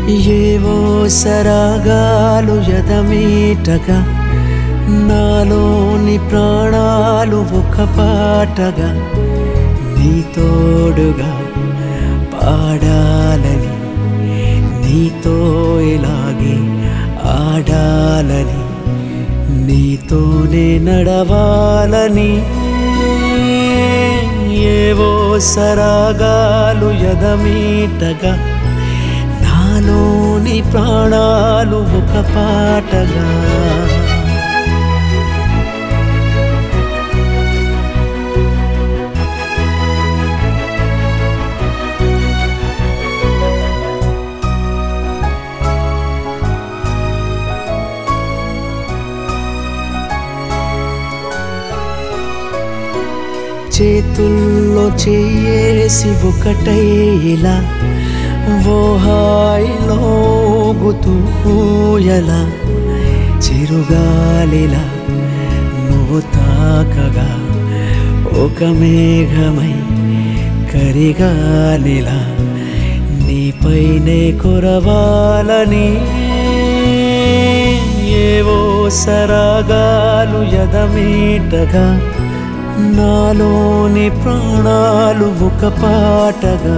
ఏవో సరాగాలు ఎదమీటగా నాలోని ప్రాణాలు ఒక పాటగా నీ తోడుగా పాడాలని నీతో ఇలాగే ఆడాలని నీతోనే నడవాలని ఏవో సరాగాలు ఎదమీటగా నాలోని ప్రాణాలు ఒక పాటగా చేతుల్లో చేసి ఒకటై ఇలా ఓ హాయిలో గుతూయలా చిరుగాలిలా నువ్వు తాకగా ఒక మేఘమై కరిగాలిలా నీపైనే కురవాలని ఏవో సరాగాలు ఎదమీటగా నాలోని ప్రాణాలు ఒక పాటగా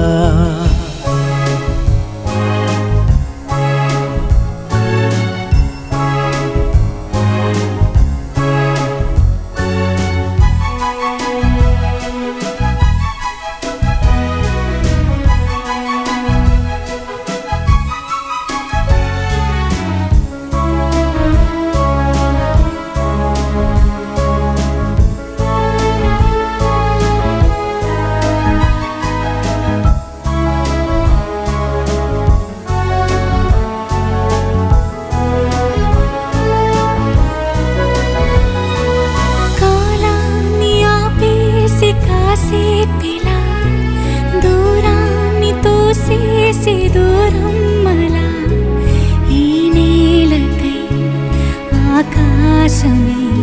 కాలాన్ని ఆపేసి కాసేపిలా దూరాన్ని తోసేసి దూరం మలా ఈ నేలకై ఆకాశమే